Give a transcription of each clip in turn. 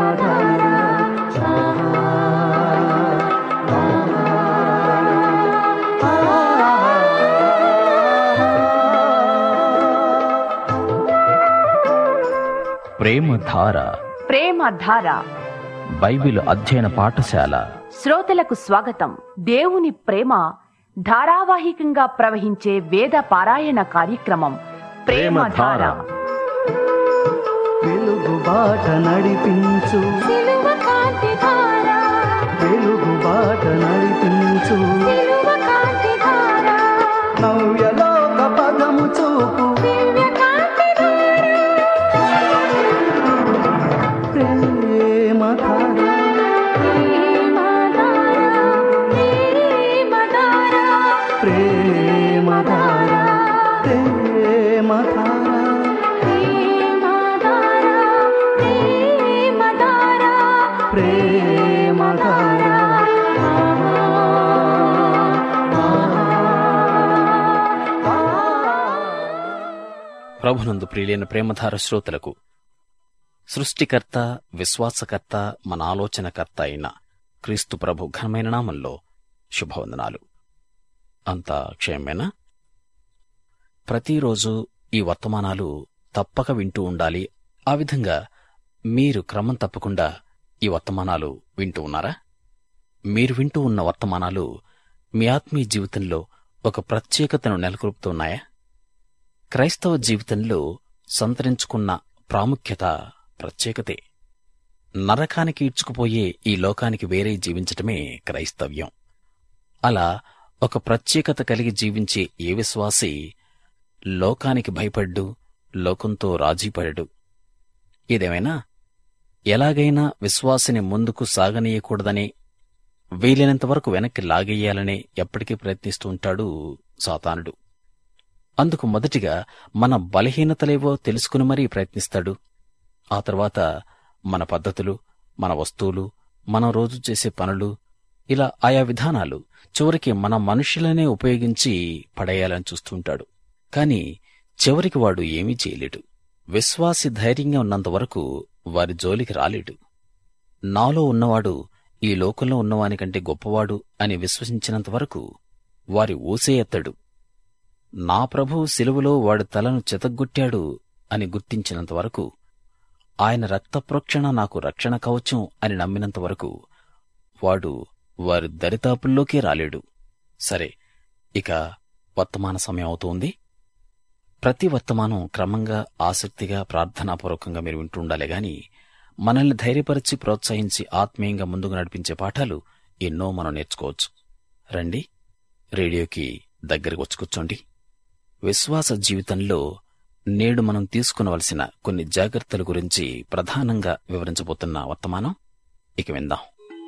ప్రేమధార ప్రేమ ధార బైబిల్ అధ్యయన పాఠశాల శ్రోతలకు స్వాగతం దేవుని ప్రేమ ధారావాహికంగా ప్రవహించే వేద పారాయణ కార్యక్రమం ప్రేమ ధార వెలుగు బాట నడిపించు వెలుగు బాట నడిపించు నవ్యలోక పదము చూపు ప్రేమ ధార ప్రేమ ధార ప్రేమ ధార ప్రేమ ధార ప్రభునందు ప్రియులైన ప్రేమధార శ్రోతలకు సృష్టికర్త విశ్వాసకర్త మన ఆలోచనకర్త అయిన క్రీస్తు ప్రభు ఘనమైన నామంలో శుభవందనాలు అంతా క్షయమేనా ప్రతిరోజు ఈ వర్తమానాలు తప్పక వింటూ ఉండాలి ఆ విధంగా మీరు క్రమం తప్పకుండా ఈ వర్తమానాలు వింటూ ఉన్నారా మీరు వింటూ ఉన్న వర్తమానాలు మీ ఆత్మీయ జీవితంలో ఒక ప్రత్యేకతను నెలకొల్పుతున్నాయా క్రైస్తవ జీవితంలో సంతరించుకున్న ప్రాముఖ్యత ప్రత్యేకతే నరకానికి ఈడ్చుకుపోయే ఈ లోకానికి వేరే జీవించటమే క్రైస్తవ్యం అలా ఒక ప్రత్యేకత కలిగి జీవించే ఏ విశ్వాసి లోకానికి భయపడ్డు లోకంతో రాజీపడడు ఇదేమైనా ఎలాగైనా విశ్వాసిని ముందుకు సాగనీయకూడదని వీలైనంత వరకు వెనక్కి లాగేయాలనే ఎప్పటికీ ప్రయత్నిస్తూ ఉంటాడు సాతానుడు అందుకు మొదటిగా మన బలహీనతలేవో తెలుసుకుని మరీ ప్రయత్నిస్తాడు ఆ తర్వాత మన పద్ధతులు మన వస్తువులు మనం రోజు చేసే పనులు ఇలా ఆయా విధానాలు చివరికి మన మనుషులనే ఉపయోగించి పడేయాలని చూస్తుంటాడు కాని చివరికి వాడు ఏమీ చేయలేడు విశ్వాసి ధైర్యంగా ఉన్నంత వరకు వారి జోలికి రాలేడు నాలో ఉన్నవాడు ఈ లోకంలో ఉన్నవానికంటే గొప్పవాడు అని విశ్వసించినంత వరకు వారి ఊసే ఎత్తడు నా ప్రభు శిలువలో వాడి తలను చెతగ్గొట్టాడు అని గుర్తించినంత వరకు ఆయన రక్తప్రోక్షణ నాకు రక్షణ కవచం అని నమ్మినంత వరకు వాడు వారి దరితాపుల్లోకే రాలేడు సరే ఇక వర్తమాన సమయం అవుతోంది ప్రతి వర్తమానం క్రమంగా ఆసక్తిగా ప్రార్థనాపూర్వకంగా మీరు వింటూ ఉండాలి గాని మనల్ని ధైర్యపరిచి ప్రోత్సహించి ఆత్మీయంగా ముందుకు నడిపించే పాఠాలు ఎన్నో మనం నేర్చుకోవచ్చు రండి రేడియోకి దగ్గరకు వచ్చి కూర్చోండి విశ్వాస జీవితంలో నేడు మనం తీసుకునవలసిన కొన్ని జాగ్రత్తల గురించి ప్రధానంగా వివరించబోతున్న వర్తమానం ఇక విందాం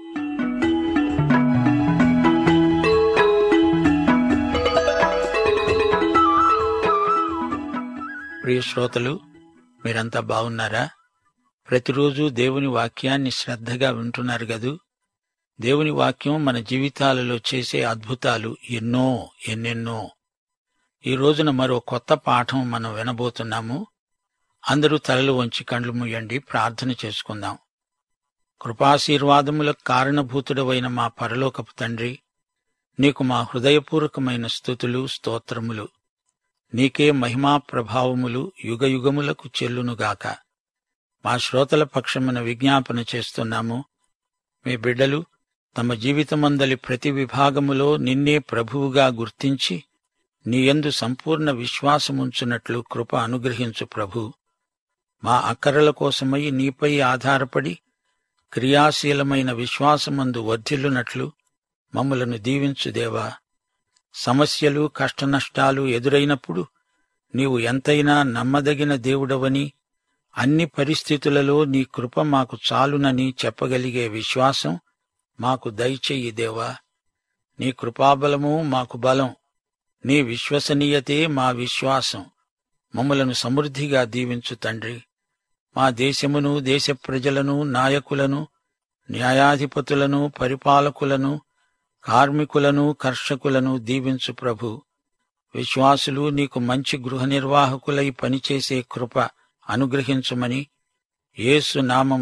ప్రియ శ్రోతలు మీరంతా బాగున్నారా ప్రతిరోజు దేవుని వాక్యాన్ని శ్రద్ధగా వింటున్నారు గదూ దేవుని వాక్యం మన జీవితాలలో చేసే అద్భుతాలు ఎన్నో ఎన్నెన్నో ఈ రోజున మరో కొత్త పాఠం మనం వినబోతున్నాము అందరూ తలలు వంచి కండ్లు మూయండి ప్రార్థన చేసుకుందాం కృపాశీర్వాదములకు కారణభూతుడవైన మా పరలోకపు తండ్రి నీకు మా హృదయపూర్వకమైన స్థుతులు స్తోత్రములు నీకే మహిమా ప్రభావములు యుగయుగములకు చెల్లునుగాక మా శ్రోతల పక్షమున విజ్ఞాపన చేస్తున్నాము మీ బిడ్డలు తమ జీవితమందలి ప్రతి విభాగములో నిన్నే ప్రభువుగా గుర్తించి నీయందు సంపూర్ణ విశ్వాసముంచున్నట్లు కృప అనుగ్రహించు ప్రభు మా అక్కరల కోసమై నీపై ఆధారపడి క్రియాశీలమైన విశ్వాసమందు వర్ధిల్లునట్లు మమ్మలను దీవించు దేవా సమస్యలు కష్టనష్టాలు ఎదురైనప్పుడు నీవు ఎంతైనా నమ్మదగిన దేవుడవని అన్ని పరిస్థితులలో నీ కృప మాకు చాలునని చెప్పగలిగే విశ్వాసం మాకు దయచెయ్యి దేవా నీ కృపాబలము మాకు బలం నీ విశ్వసనీయతే మా విశ్వాసం మమ్మలను సమృద్ధిగా దీవించు తండ్రి మా దేశమును దేశ ప్రజలను నాయకులను న్యాయాధిపతులను పరిపాలకులను కార్మికులను కర్షకులను దీవించు ప్రభు విశ్వాసులు నీకు మంచి గృహ నిర్వాహకులై పనిచేసే కృప అనుగ్రహించమని యేసు నామమున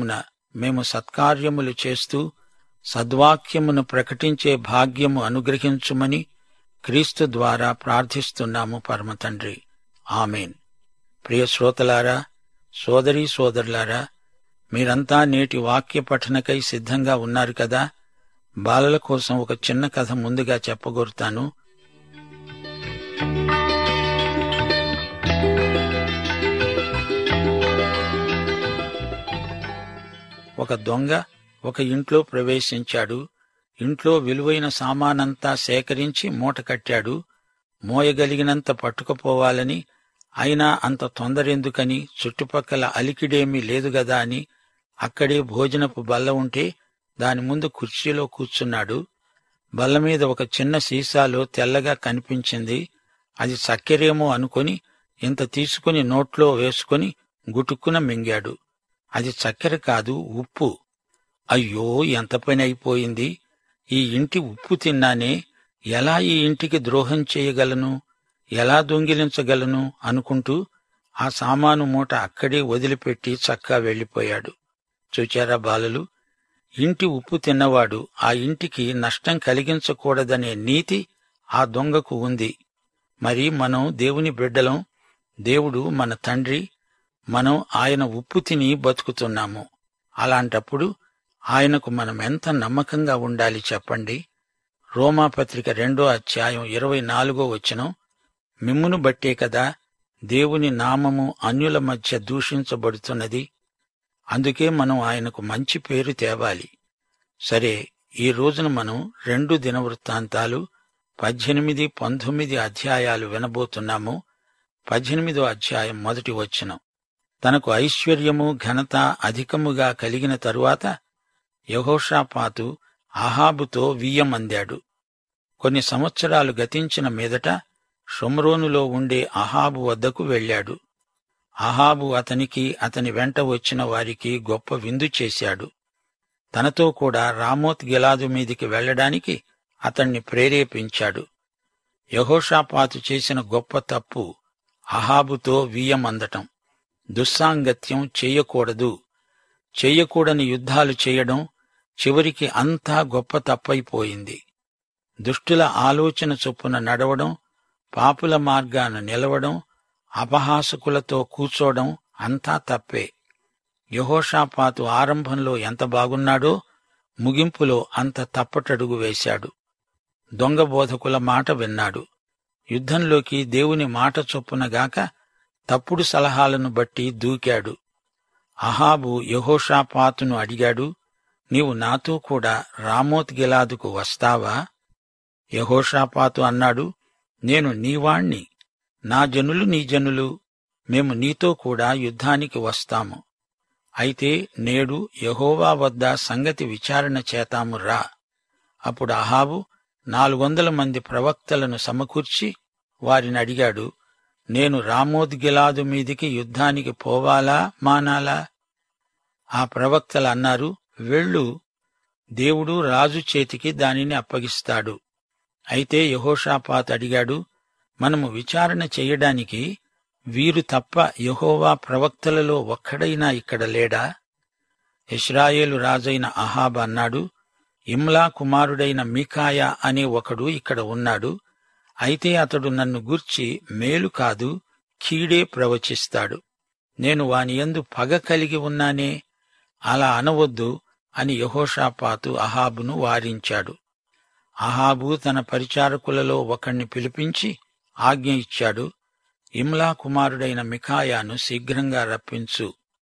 మేము సత్కార్యములు చేస్తూ సద్వాక్యమును ప్రకటించే భాగ్యము అనుగ్రహించుమని క్రీస్తు ద్వారా ప్రార్థిస్తున్నాము పరమతండ్రి ఆమెన్ ప్రియ శ్రోతలారా సోదరీ సోదరులారా మీరంతా నేటి వాక్య పఠనకై సిద్ధంగా ఉన్నారు కదా బాలల కోసం ఒక చిన్న కథ ముందుగా చెప్పగోరుతాను ఒక దొంగ ఒక ఇంట్లో ప్రవేశించాడు ఇంట్లో విలువైన సామానంతా సేకరించి మూట కట్టాడు మోయగలిగినంత పట్టుకుపోవాలని అయినా అంత తొందరెందుకని చుట్టుపక్కల అలికిడేమీ లేదు గదా అని అక్కడే భోజనపు బల్ల ఉంటే దాని ముందు కుర్చీలో కూర్చున్నాడు బల్ల మీద ఒక చిన్న సీసాలో తెల్లగా కనిపించింది అది చక్కెరేమో అనుకొని ఇంత తీసుకుని నోట్లో వేసుకుని గుటుక్కున మింగాడు అది చక్కెర కాదు ఉప్పు అయ్యో ఎంత పని అయిపోయింది ఈ ఇంటి ఉప్పు తిన్నానే ఎలా ఈ ఇంటికి ద్రోహం చేయగలను ఎలా దొంగిలించగలను అనుకుంటూ ఆ సామాను మూట అక్కడే వదిలిపెట్టి చక్కా వెళ్లిపోయాడు చూచారా బాలలు ఇంటి ఉప్పు తిన్నవాడు ఆ ఇంటికి నష్టం కలిగించకూడదనే నీతి ఆ దొంగకు ఉంది మరి మనం దేవుని బిడ్డలం దేవుడు మన తండ్రి మనం ఆయన ఉప్పు తిని బతుకుతున్నాము అలాంటప్పుడు ఆయనకు మనం ఎంత నమ్మకంగా ఉండాలి చెప్పండి రోమాపత్రిక రెండో అధ్యాయం ఇరవై నాలుగో వచనం మిమ్మును బట్టే కదా దేవుని నామము అన్యుల మధ్య దూషించబడుతున్నది అందుకే మనం ఆయనకు మంచి పేరు తేవాలి సరే ఈ రోజున మనం రెండు దినవృత్తాంతాలు పద్దెనిమిది పంతొమ్మిది అధ్యాయాలు వినబోతున్నాము పద్దెనిమిదో అధ్యాయం మొదటి వచనం తనకు ఐశ్వర్యము ఘనత అధికముగా కలిగిన తరువాత యహోషాపాతు అహాబుతో వియ్యమందాడు కొన్ని సంవత్సరాలు గతించిన మీదట షొమ్రోనులో ఉండే అహాబు వద్దకు వెళ్ళాడు అహాబు అతనికి అతని వెంట వచ్చిన వారికి గొప్ప విందు చేశాడు తనతో కూడా రామోత్ గిలాదు మీదికి వెళ్లడానికి అతణ్ణి ప్రేరేపించాడు యహోషాపాతు చేసిన గొప్ప తప్పు అహాబుతో వియ్యమందటం దుస్సాంగత్యం చెయ్యకూడదు చెయ్యకూడని యుద్ధాలు చేయడం చివరికి అంతా గొప్ప తప్పైపోయింది దుష్టుల ఆలోచన చొప్పున నడవడం పాపుల మార్గాన నిలవడం అపహాసకులతో కూర్చోవడం అంతా తప్పే యహోషాపాతు ఆరంభంలో ఎంత బాగున్నాడో ముగింపులో అంత తప్పటడుగు వేశాడు దొంగ బోధకుల మాట విన్నాడు యుద్ధంలోకి దేవుని మాట చొప్పునగాక తప్పుడు సలహాలను బట్టి దూకాడు అహాబు యహోషాపాతును అడిగాడు నీవు నాతో కూడా రామోత్ గిలాదుకు వస్తావా యహోషాపాతు అన్నాడు నేను నీవాణ్ణి నా జనులు నీ జనులు మేము నీతో కూడా యుద్ధానికి వస్తాము అయితే నేడు యహోవా వద్ద సంగతి విచారణ చేతాము రా అప్పుడు అహాబు నాలుగొందల మంది ప్రవక్తలను సమకూర్చి వారిని అడిగాడు నేను రామోద్గిలాదు మీదికి యుద్ధానికి పోవాలా మానాలా ఆ ప్రవక్తలు అన్నారు వెళ్ళు దేవుడు రాజు చేతికి దానిని అప్పగిస్తాడు అయితే యహోషాపాత్ అడిగాడు మనము విచారణ చెయ్యడానికి వీరు తప్ప యహోవా ప్రవక్తలలో ఒక్కడైనా ఇక్కడ లేడా ఇస్రాయేలు రాజైన అహాబ్ అన్నాడు ఇమ్లా కుమారుడైన మీకాయా అనే ఒకడు ఇక్కడ ఉన్నాడు అయితే అతడు నన్ను గూర్చి మేలు కాదు కీడే ప్రవచిస్తాడు నేను వాని యందు పగ కలిగి ఉన్నానే అలా అనవద్దు అని యహోషాపాతు అహాబును వారించాడు అహాబు తన పరిచారకులలో ఒకణ్ణి పిలిపించి ఆజ్ఞ ఇచ్చాడు ఇమ్లా కుమారుడైన మికాయాను శీఘ్రంగా రప్పించు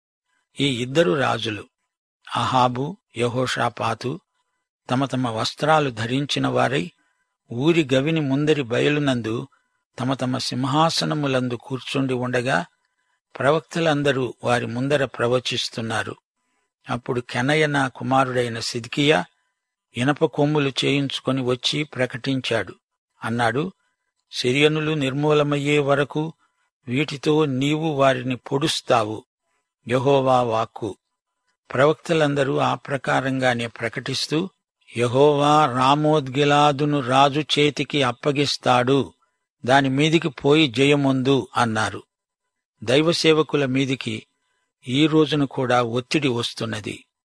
ఈ ఇద్దరు రాజులు అహాబు యహోషాపాతు తమ తమ వస్త్రాలు ధరించిన వారై ఊరి గవిని ముందరి బయలునందు తమ తమ సింహాసనములందు కూర్చుండి ఉండగా ప్రవక్తలందరూ వారి ముందర ప్రవచిస్తున్నారు అప్పుడు కెనయన కుమారుడైన సిద్కియా ఇనప కొమ్ములు చేయించుకొని వచ్చి ప్రకటించాడు అన్నాడు సిరియనులు నిర్మూలమయ్యే వరకు వీటితో నీవు వారిని పొడుస్తావు యహోవా వాక్కు ప్రవక్తలందరూ ఆ ప్రకారంగానే ప్రకటిస్తూ యహోవా రామోద్గిలాదును రాజు చేతికి అప్పగిస్తాడు దాని మీదికి పోయి జయముందు అన్నారు దైవ సేవకుల మీదికి ఈ రోజున కూడా ఒత్తిడి వస్తున్నది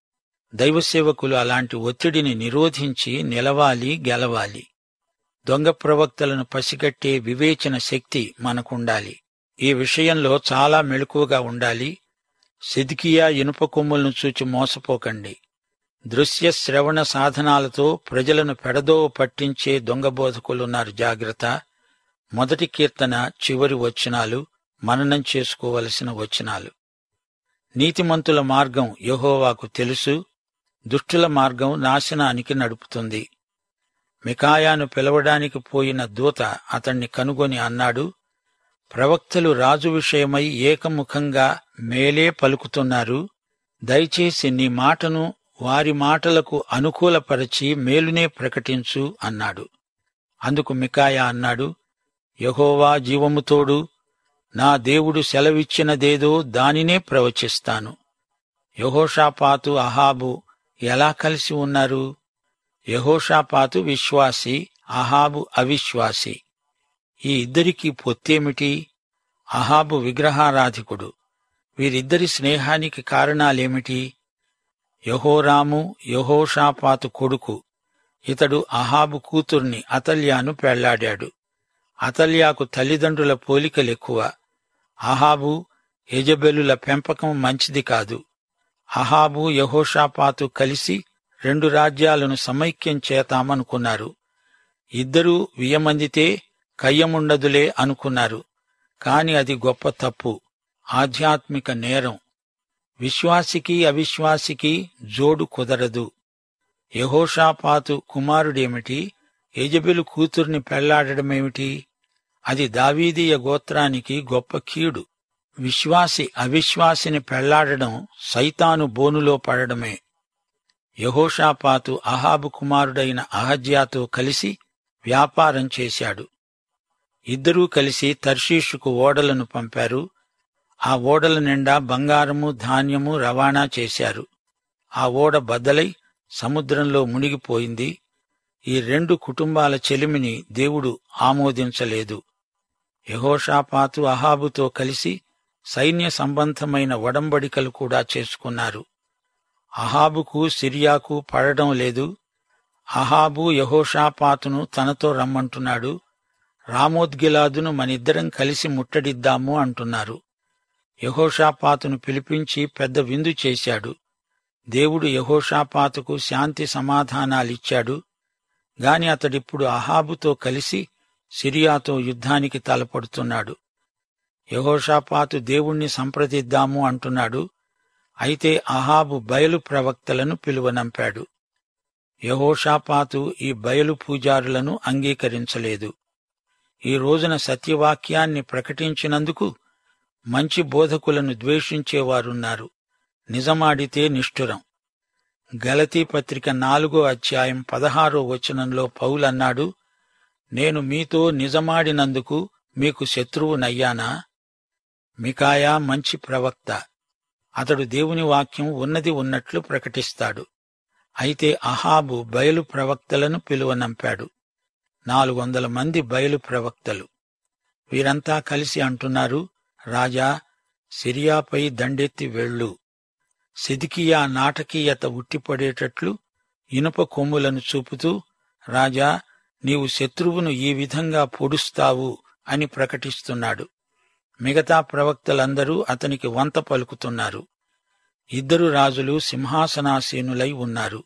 దైవ సేవకులు అలాంటి ఒత్తిడిని నిరోధించి నిలవాలి గెలవాలి దొంగ ప్రవక్తలను పసిగట్టే వివేచన శక్తి మనకుండాలి ఈ విషయంలో చాలా మెళుకువగా ఉండాలి సిద్కియా ఇనుప కొమ్ములను చూచి మోసపోకండి దృశ్య శ్రవణ సాధనాలతో ప్రజలను పెడదోవ పట్టించే దొంగ బోధకులున్నారు జాగ్రత్త మొదటి కీర్తన చివరి వచనాలు మననం చేసుకోవలసిన వచనాలు నీతిమంతుల మార్గం యెహోవాకు తెలుసు దుష్టుల మార్గం నాశనానికి నడుపుతుంది మికాయాను పిలవడానికి పోయిన దూత అతణ్ణి కనుగొని అన్నాడు ప్రవక్తలు రాజు విషయమై ఏకముఖంగా మేలే పలుకుతున్నారు దయచేసి నీ మాటను వారి మాటలకు అనుకూలపరచి మేలునే ప్రకటించు అన్నాడు అందుకు మికాయా అన్నాడు యహోవా జీవముతోడు నా దేవుడు సెలవిచ్చినదేదో దానినే ప్రవచిస్తాను యహోషాపాతు అహాబు ఎలా కలిసి ఉన్నారు యహోషాపాతు విశ్వాసి అహాబు అవిశ్వాసి ఈ ఇద్దరికి పొత్తేమిటి అహాబు విగ్రహారాధికుడు వీరిద్దరి స్నేహానికి కారణాలేమిటి యహోరాము యహోషాపాతు కొడుకు ఇతడు అహాబు కూతుర్ని అతల్యాను పెళ్లాడాడు అతల్యాకు తల్లిదండ్రుల పోలికలెక్కువ అహాబు యజబెలుల పెంపకం మంచిది కాదు అహాబు యహోషాపాతు కలిసి రెండు రాజ్యాలను సమైక్యం చేతామనుకున్నారు ఇద్దరూ వియమందితే కయ్యముండదులే అనుకున్నారు కాని అది గొప్ప తప్పు ఆధ్యాత్మిక నేరం విశ్వాసికి అవిశ్వాసికి జోడు కుదరదు యహోషాపాతు కుమారుడేమిటి యజబెలు కూతుర్ని పెళ్లాడడమేమిటి అది దావీదీయ గోత్రానికి గొప్ప కీడు విశ్వాసి అవిశ్వాసిని పెళ్లాడడం సైతాను బోనులో పడడమే యహోషాపాతు అహాబు కుమారుడైన అహజ్యాతో కలిసి వ్యాపారం చేశాడు ఇద్దరూ కలిసి తర్షీషుకు ఓడలను పంపారు ఆ ఓడల నిండా బంగారము ధాన్యము రవాణా చేశారు ఆ ఓడ బద్దలై సముద్రంలో మునిగిపోయింది ఈ రెండు కుటుంబాల చెలిమిని దేవుడు ఆమోదించలేదు యహోషాపాతు అహాబుతో కలిసి సైన్య సంబంధమైన ఒడంబడికలు కూడా చేసుకున్నారు అహాబుకు సిరియాకు పడడం లేదు అహాబు యహోషాపాతును తనతో రమ్మంటున్నాడు రామోద్గిలాదును మనిద్దరం కలిసి ముట్టడిద్దాము అంటున్నారు యహోషాపాతును పిలిపించి పెద్ద విందు చేశాడు దేవుడు యహోషాపాతుకు శాంతి సమాధానాలిచ్చాడు గాని అతడిప్పుడు అహాబుతో కలిసి సిరియాతో యుద్ధానికి తలపడుతున్నాడు యహోషాపాతు దేవుణ్ణి సంప్రదిద్దాము అంటున్నాడు అయితే అహాబు బయలు ప్రవక్తలను పిలువనంపాడు యహోషాపాతు ఈ బయలు పూజారులను అంగీకరించలేదు ఈ రోజున సత్యవాక్యాన్ని ప్రకటించినందుకు మంచి బోధకులను ద్వేషించేవారున్నారు నిజమాడితే నిష్ఠురం గలతీ పత్రిక నాలుగో అధ్యాయం పదహారో వచనంలో పౌలన్నాడు నేను మీతో నిజమాడినందుకు మీకు శత్రువునయ్యానా మికాయా మంచి ప్రవక్త అతడు దేవుని వాక్యం ఉన్నది ఉన్నట్లు ప్రకటిస్తాడు అయితే అహాబు బయలు ప్రవక్తలను పిలువనంపాడు నాలుగు వందల మంది బయలు ప్రవక్తలు వీరంతా కలిసి అంటున్నారు రాజా సిరియాపై దండెత్తి వెళ్ళు సిదికియా నాటకీయత ఉట్టిపడేటట్లు ఇనుప కొమ్ములను చూపుతూ రాజా నీవు శత్రువును ఈ విధంగా పొడుస్తావు అని ప్రకటిస్తున్నాడు మిగతా ప్రవక్తలందరూ అతనికి వంత పలుకుతున్నారు ఇద్దరు రాజులు సింహాసనాసీనులై ఉన్నారు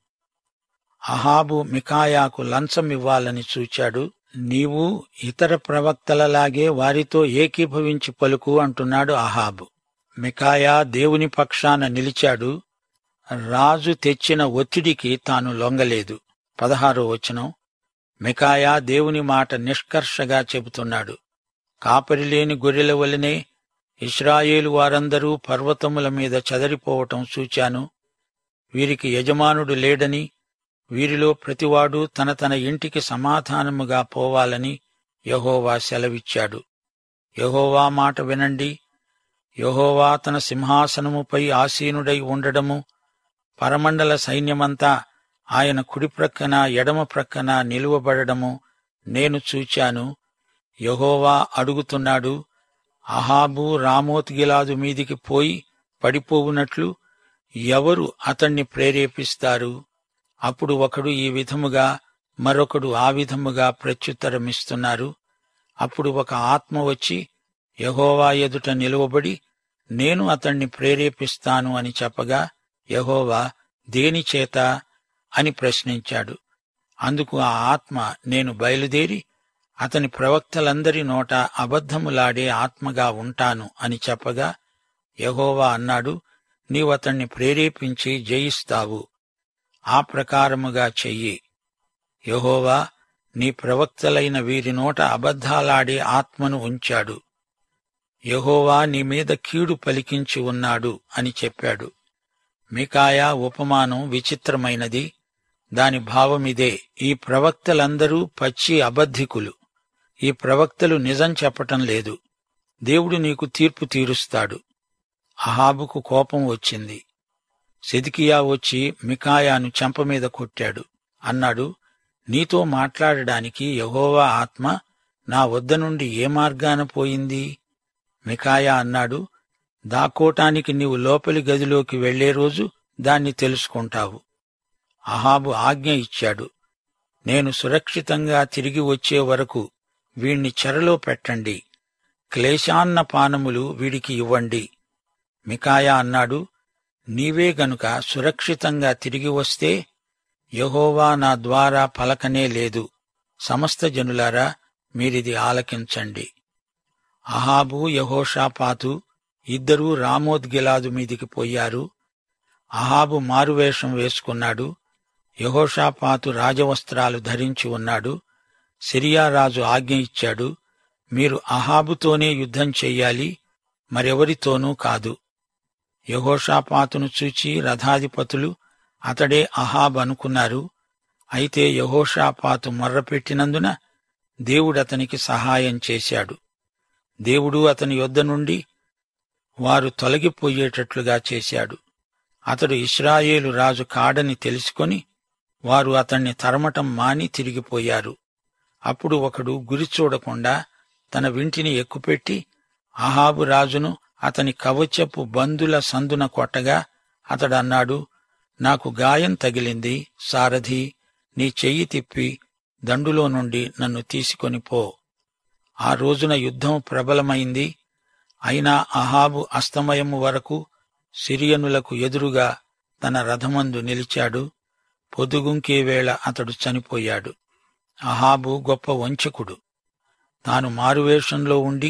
అహాబు మికాయాకు లంచమివ్వాలని చూచాడు నీవు ఇతర ప్రవక్తలలాగే వారితో ఏకీభవించి పలుకు అంటున్నాడు అహాబు మికాయా దేవుని పక్షాన నిలిచాడు రాజు తెచ్చిన ఒత్తిడికి తాను లొంగలేదు పదహారో వచనం మికాయా దేవుని మాట నిష్కర్షగా చెబుతున్నాడు కాపరిలేని గొర్రెల వలనే ఇస్రాయేలు వారందరూ పర్వతముల మీద చదరిపోవటం చూచాను వీరికి యజమానుడు లేడని వీరిలో ప్రతివాడు తన తన ఇంటికి సమాధానముగా పోవాలని యహోవా సెలవిచ్చాడు యహోవా మాట వినండి యహోవా తన సింహాసనముపై ఆసీనుడై ఉండడము పరమండల సైన్యమంతా ఆయన కుడి ప్రక్కన ఎడమ ప్రక్కన నిలువబడడము నేను చూచాను యహోవా అడుగుతున్నాడు అహాబు రామోత్ గిలాదు మీదికి పోయి పడిపోవునట్లు ఎవరు అతణ్ణి ప్రేరేపిస్తారు అప్పుడు ఒకడు ఈ విధముగా మరొకడు ఆ విధముగా ప్రత్యుత్తరమిస్తున్నారు అప్పుడు ఒక ఆత్మ వచ్చి యహోవా ఎదుట నిలువబడి నేను అతణ్ణి ప్రేరేపిస్తాను అని చెప్పగా యహోవా దేని చేత అని ప్రశ్నించాడు అందుకు ఆ ఆత్మ నేను బయలుదేరి అతని ప్రవక్తలందరి నోట అబద్ధములాడే ఆత్మగా ఉంటాను అని చెప్పగా యహోవా అన్నాడు నీవతణ్ణి ప్రేరేపించి జయిస్తావు ఆ ప్రకారముగా చెయ్యి యహోవా నీ ప్రవక్తలైన వీరి నోట అబద్ధాలాడే ఆత్మను ఉంచాడు యహోవా నీ మీద కీడు పలికించి ఉన్నాడు అని చెప్పాడు మికాయా ఉపమానం విచిత్రమైనది దాని భావమిదే ఈ ప్రవక్తలందరూ పచ్చి అబద్ధికులు ఈ ప్రవక్తలు నిజం చెప్పటం లేదు దేవుడు నీకు తీర్పు తీరుస్తాడు అహాబుకు కోపం వచ్చింది సెదికియా వచ్చి మికాయాను చెంపమీద కొట్టాడు అన్నాడు నీతో మాట్లాడడానికి యహోవా ఆత్మ నా వద్ద నుండి ఏ మార్గాన పోయింది మికాయా అన్నాడు దాక్కోటానికి నీవు లోపలి గదిలోకి వెళ్లే రోజు దాన్ని తెలుసుకుంటావు అహాబు ఆజ్ఞ ఇచ్చాడు నేను సురక్షితంగా తిరిగి వచ్చే వరకు వీణ్ణి చెరలో పెట్టండి క్లేశాన్న పానములు వీడికి ఇవ్వండి మికాయా అన్నాడు నీవే గనుక సురక్షితంగా తిరిగి వస్తే యహోవా నా ద్వారా పలకనే లేదు సమస్త జనులారా మీరిది ఆలకించండి అహాబు యహోషాపాతు ఇద్దరూ రామోద్గిలాదు మీదికి పోయారు అహాబు మారువేషం వేసుకున్నాడు యహోషాపాతు రాజవస్త్రాలు ధరించి ఉన్నాడు సిరియా రాజు ఆజ్ఞ ఇచ్చాడు మీరు అహాబుతోనే యుద్ధం చెయ్యాలి మరెవరితోనూ కాదు యహోషాపాతును చూచి రథాధిపతులు అతడే అహాబ్ అనుకున్నారు అయితే యహోషాపాతు మొర్రపెట్టినందున దేవుడతనికి సహాయం చేశాడు దేవుడు అతని యొద్ద నుండి వారు తొలగిపోయేటట్లుగా చేశాడు అతడు ఇస్రాయేలు రాజు కాడని తెలుసుకొని వారు అతణ్ణి తరమటం మాని తిరిగిపోయారు అప్పుడు ఒకడు గురి చూడకుండా తన వింటిని ఎక్కుపెట్టి అహాబు రాజును అతని కవచపు బందుల సందున కొట్టగా అతడన్నాడు నాకు గాయం తగిలింది సారథి నీ చెయ్యి తిప్పి దండులో నుండి నన్ను తీసుకొని పో ఆ రోజున యుద్ధం ప్రబలమైంది అయినా అహాబు అస్తమయము వరకు సిరియనులకు ఎదురుగా తన రథమందు నిలిచాడు పొదుగుంకే వేళ అతడు చనిపోయాడు అహాబు గొప్ప వంచకుడు తాను మారువేషంలో ఉండి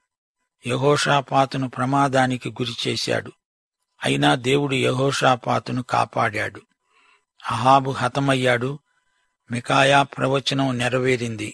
యహోషాపాతును ప్రమాదానికి గురిచేశాడు అయినా దేవుడు యహోషాపాతును కాపాడాడు అహాబు హతమయ్యాడు మికాయా ప్రవచనం నెరవేరింది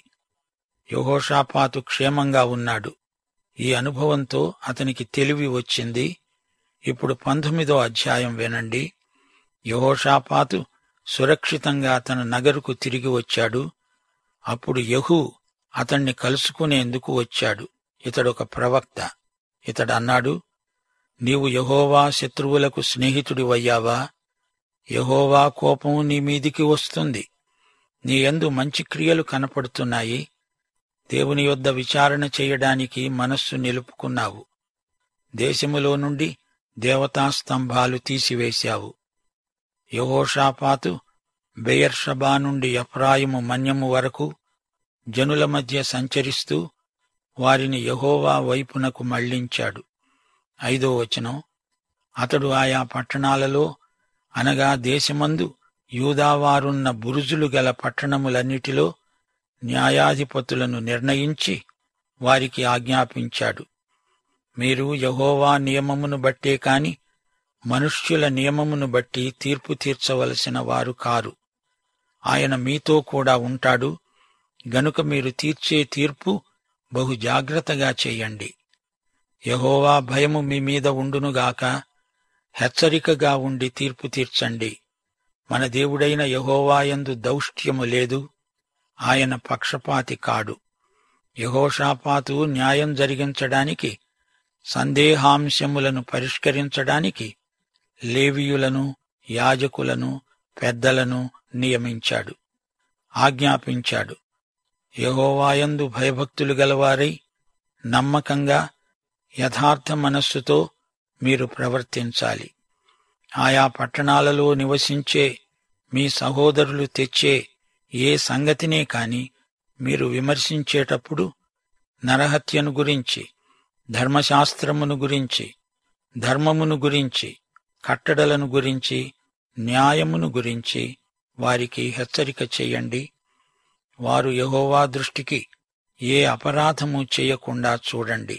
యహోషాపాతు క్షేమంగా ఉన్నాడు ఈ అనుభవంతో అతనికి తెలివి వచ్చింది ఇప్పుడు పంతొమ్మిదో అధ్యాయం వినండి యహోషాపాతు సురక్షితంగా తన నగరుకు తిరిగి వచ్చాడు అప్పుడు యహు అతణ్ణి కలుసుకునేందుకు వచ్చాడు ఇతడొక ప్రవక్త ఇతడన్నాడు నీవు యహోవా శత్రువులకు స్నేహితుడివయ్యావా యహోవా కోపం నీ మీదికి వస్తుంది నీ యందు మంచి క్రియలు కనపడుతున్నాయి దేవుని యొద్ద విచారణ చేయడానికి మనస్సు నిలుపుకున్నావు దేశములో నుండి దేవతా స్తంభాలు తీసివేశావు యహోషాపాతు బెయర్షబా నుండి ఎఫ్రాయిము మన్యము వరకు జనుల మధ్య సంచరిస్తూ వారిని యహోవా వైపునకు మళ్లించాడు ఐదో వచనం అతడు ఆయా పట్టణాలలో అనగా దేశమందు యూదావారున్న బురుజులు గల పట్టణములన్నిటిలో న్యాయాధిపతులను నిర్ణయించి వారికి ఆజ్ఞాపించాడు మీరు యహోవా నియమమును బట్టే కాని మనుష్యుల నియమమును బట్టి తీర్పు తీర్చవలసిన వారు కారు ఆయన మీతో కూడా ఉంటాడు గనుక మీరు తీర్చే తీర్పు బహు జాగ్రత్తగా చెయ్యండి యహోవా భయము మీ మీద ఉండునుగాక హెచ్చరికగా ఉండి తీర్పు తీర్చండి మన దేవుడైన యహోవాయందు దౌష్ట్యము లేదు ఆయన పక్షపాతి కాడు యహోషాపాతు న్యాయం జరిగించడానికి సందేహాంశములను పరిష్కరించడానికి లేవీయులను యాజకులను పెద్దలను నియమించాడు ఆజ్ఞాపించాడు యహోవాయందు భయభక్తులు గలవారై నమ్మకంగా యథార్థ మనస్సుతో మీరు ప్రవర్తించాలి ఆయా పట్టణాలలో నివసించే మీ సహోదరులు తెచ్చే ఏ సంగతినే కాని మీరు విమర్శించేటప్పుడు నరహత్యను గురించి ధర్మశాస్త్రమును గురించి ధర్మమును గురించి కట్టడలను గురించి న్యాయమును గురించి వారికి హెచ్చరిక చెయ్యండి వారు యహోవా దృష్టికి ఏ అపరాధము చేయకుండా చూడండి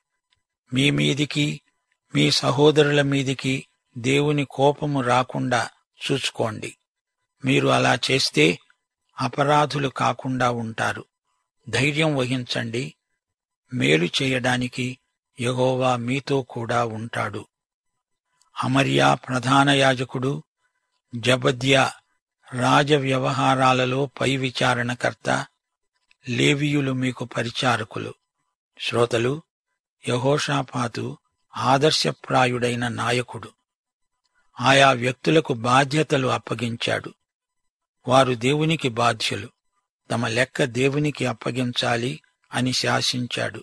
మీ మీదికి మీ సహోదరుల మీదికి దేవుని కోపము రాకుండా చూసుకోండి మీరు అలా చేస్తే అపరాధులు కాకుండా ఉంటారు ధైర్యం వహించండి మేలు చేయడానికి యెహోవా మీతో కూడా ఉంటాడు అమర్యా ప్రధాన యాజకుడు జబద్యా రాజ వ్యవహారాలలో పై విచారణకర్త లేవియులు మీకు పరిచారకులు శ్రోతలు యహోషాపాతు ఆదర్శప్రాయుడైన నాయకుడు ఆయా వ్యక్తులకు బాధ్యతలు అప్పగించాడు వారు దేవునికి బాధ్యులు తమ లెక్క దేవునికి అప్పగించాలి అని శాసించాడు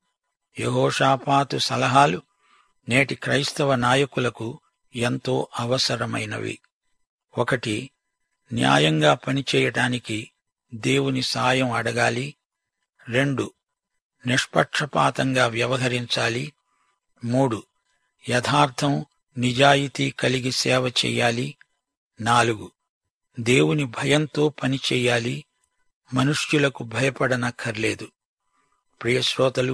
యహోషాపాతు సలహాలు నేటి క్రైస్తవ నాయకులకు ఎంతో అవసరమైనవి ఒకటి న్యాయంగా పనిచేయటానికి దేవుని సాయం అడగాలి రెండు నిష్పక్షపాతంగా వ్యవహరించాలి మూడు యథార్థం నిజాయితీ కలిగి సేవ చెయ్యాలి నాలుగు దేవుని భయంతో పనిచేయాలి మనుష్యులకు భయపడనక్కర్లేదు ప్రియశ్రోతలు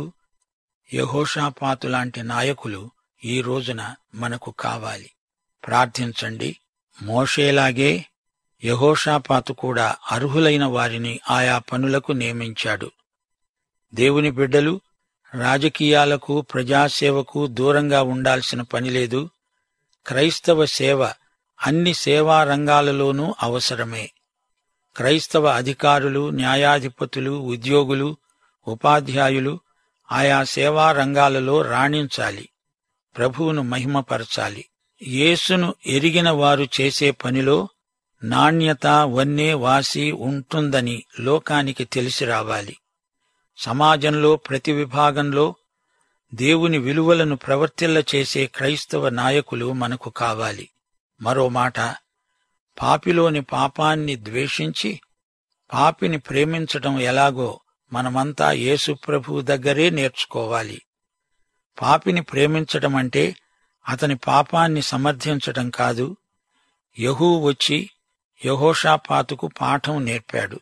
యహోషాపాతు లాంటి నాయకులు ఈ రోజున మనకు కావాలి ప్రార్థించండి మోషేలాగే యహోషాపాతు కూడా అర్హులైన వారిని ఆయా పనులకు నియమించాడు దేవుని బిడ్డలు రాజకీయాలకు ప్రజాసేవకు దూరంగా ఉండాల్సిన పనిలేదు క్రైస్తవ సేవ అన్ని సేవా రంగాలలోనూ అవసరమే క్రైస్తవ అధికారులు న్యాయాధిపతులు ఉద్యోగులు ఉపాధ్యాయులు ఆయా సేవా రంగాలలో రాణించాలి ప్రభువును మహిమపరచాలి యేసును ఎరిగిన వారు చేసే పనిలో నాణ్యత వన్నే వాసి ఉంటుందని లోకానికి తెలిసి రావాలి సమాజంలో ప్రతి విభాగంలో దేవుని విలువలను ప్రవర్తిల్ల చేసే క్రైస్తవ నాయకులు మనకు కావాలి మరో మాట పాపిలోని పాపాన్ని ద్వేషించి పాపిని ప్రేమించటం ఎలాగో మనమంతా యేసు ప్రభువు దగ్గరే నేర్చుకోవాలి పాపిని ప్రేమించటం అంటే అతని పాపాన్ని సమర్థించటం కాదు యహూ వచ్చి యహోషాపాతుకు పాఠం నేర్పాడు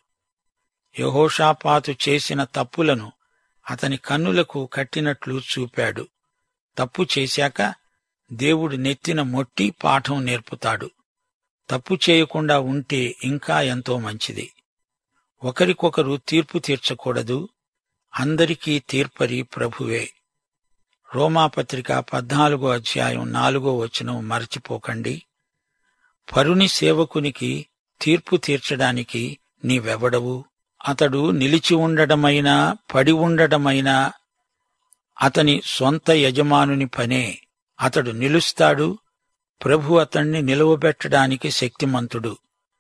యహోషాపాతు చేసిన తప్పులను అతని కన్నులకు కట్టినట్లు చూపాడు తప్పు చేశాక దేవుడు నెత్తిన మొట్టి పాఠం నేర్పుతాడు తప్పు చేయకుండా ఉంటే ఇంకా ఎంతో మంచిది ఒకరికొకరు తీర్పు తీర్చకూడదు అందరికీ తీర్పరి ప్రభువే రోమాపత్రిక పద్నాలుగో అధ్యాయం నాలుగో వచనం మరచిపోకండి పరుని సేవకునికి తీర్పు తీర్చడానికి నీవెవడవు అతడు నిలిచి ఉండడమైనా పడి ఉండడమైనా అతని సొంత యజమానుని పనే అతడు నిలుస్తాడు ప్రభు అతణ్ణి నిలువబెట్టడానికి శక్తిమంతుడు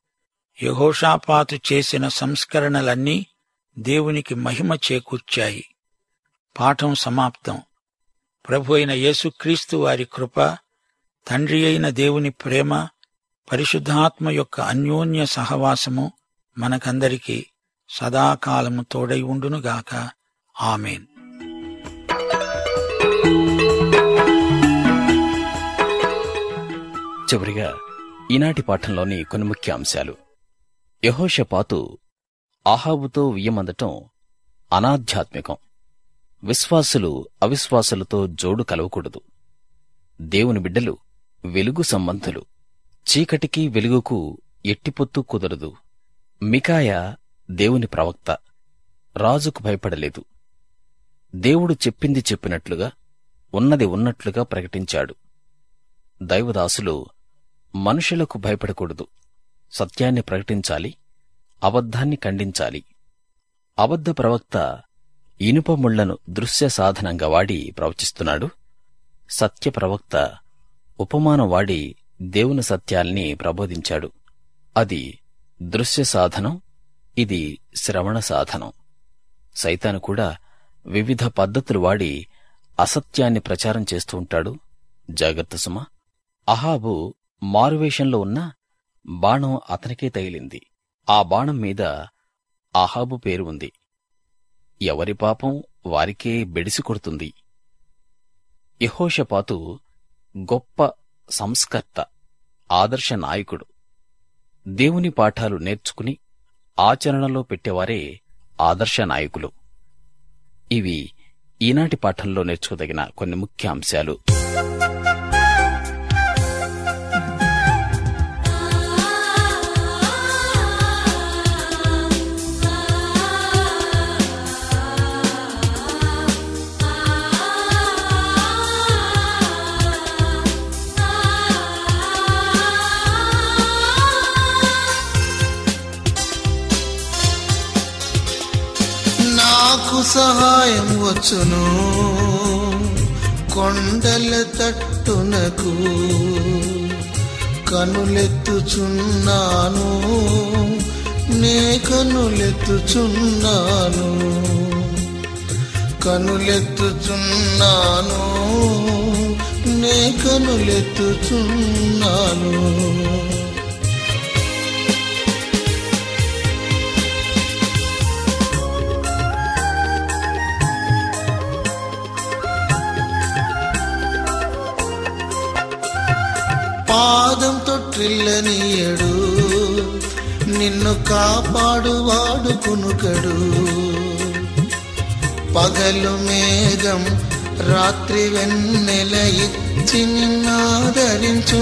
యహోషాపాతు చేసిన సంస్కరణలన్నీ దేవునికి మహిమ చేకూర్చాయి పాఠం సమాప్తం ప్రభు అయిన యేసుక్రీస్తు వారి కృప తండ్రి అయిన దేవుని ప్రేమ పరిశుద్ధాత్మ యొక్క అన్యోన్య సహవాసము మనకందరికీ సదాకాలము తోడై ఉండునుగాక ఆమెన్ చివరిగా ఈనాటి పాఠంలోని కొన్ని ముఖ్య అంశాలు యహోషపాతు ఆహాబుతో వియ్యమందటం అనాధ్యాత్మికం విశ్వాసులు అవిశ్వాసులతో జోడు కలవకూడదు దేవుని బిడ్డలు వెలుగు సంబంధులు చీకటికి వెలుగుకు ఎట్టిపొత్తు కుదరదు మికాయ దేవుని ప్రవక్త రాజుకు భయపడలేదు దేవుడు చెప్పింది చెప్పినట్లుగా ఉన్నది ఉన్నట్లుగా ప్రకటించాడు దైవదాసులు మనుషులకు భయపడకూడదు సత్యాన్ని ప్రకటించాలి అబద్ధాన్ని ఖండించాలి అబద్ధ ప్రవక్త ఇనుప ముళ్లను దృశ్య సాధనంగా వాడి ప్రవచిస్తున్నాడు సత్య ప్రవక్త ఉపమానం వాడి దేవుని సత్యాల్ని ప్రబోధించాడు అది దృశ్య సాధనం ఇది శ్రవణ సాధనం సైతాను కూడా వివిధ పద్ధతులు వాడి అసత్యాన్ని ప్రచారం చేస్తూ ఉంటాడు జాగ్రత్త సుమా అహాబు మారువేషంలో ఉన్న బాణం అతనికే తగిలింది ఆ బాణం మీద ఆహాబు పేరు ఉంది ఎవరి పాపం వారికే బెడిసి కొడుతుంది యెహోషపాతు గొప్ప సంస్కర్త ఆదర్శ నాయకుడు దేవుని పాఠాలు నేర్చుకుని ఆచరణలో పెట్టేవారే ఆదర్శ నాయకులు ఇవి ఈనాటి పాఠంలో నేర్చుకోదగిన కొన్ని ముఖ్య అంశాలు నాకు సహాయం వచ్చును కొండల తట్టునకు కనులెత్తుచున్నాను నే కనులెత్తుచున్నాను కనులెత్తుచున్నాను నే కనులెత్తుచున్నాను పాదం తొట్టిల్లనీయడు నిన్ను కాపాడువాడు కునుకడు పగలు మేఘం రాత్రి వెన్నెల ఇచ్చి నిన్నాదరించు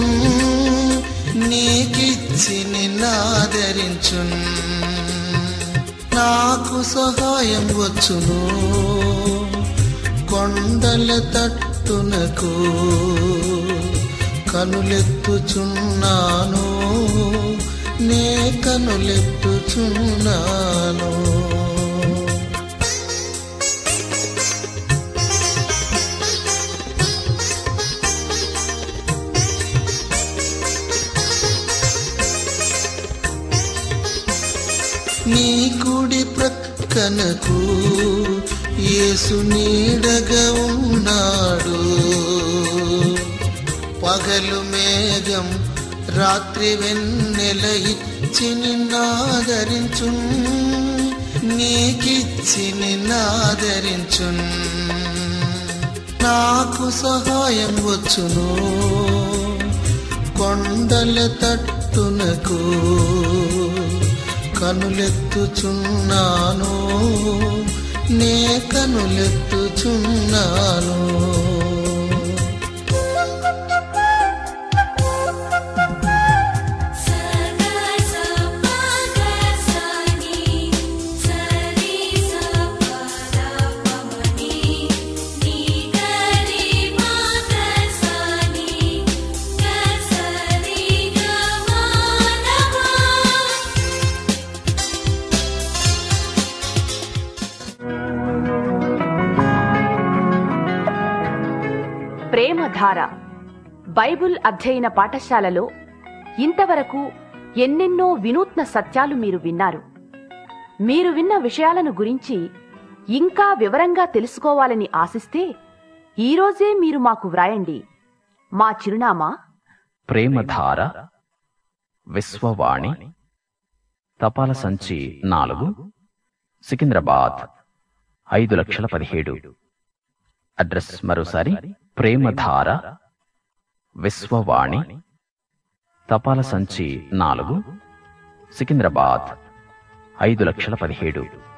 నీకిచ్చి నిన్నాదరించు నాకు సహాయం వచ్చును కొండల తట్టునకు కనులెత్తుచున్నాను నే కనులెత్తుచున్నాను నీ కుడి ప్రక్కనకు యేసు నీడగా ఉన్నాడు పగలు మేఘం రాత్రి వెన్నెల ఇచ్చి నిన్నాదరించు నీకిచ్చి నిన్నాదరించు నాకు సహాయం వచ్చును కొండల తట్టునకు కనులెత్తుచున్నాను నే కనులెత్తుచున్నాను ప్రేమధార బైబుల్ అధ్యయన పాఠశాలలో ఇంతవరకు ఎన్నెన్నో వినూత్న సత్యాలు మీరు విన్నారు మీరు విన్న విషయాలను గురించి ఇంకా వివరంగా తెలుసుకోవాలని ఆశిస్తే ఈరోజే మీరు మాకు వ్రాయండి మా చిరునామా ప్రేమధార విశ్వవాణి తపాల సంచి నాలుగు సికింద్రాబాద్ ఐదు లక్షల పదిహేడు అడ్రస్ మరోసారి ప్రేమధార విశ్వవాణి తపాల సంచి నాలుగు సికింద్రాబాద్ ఐదు లక్షల పదిహేడు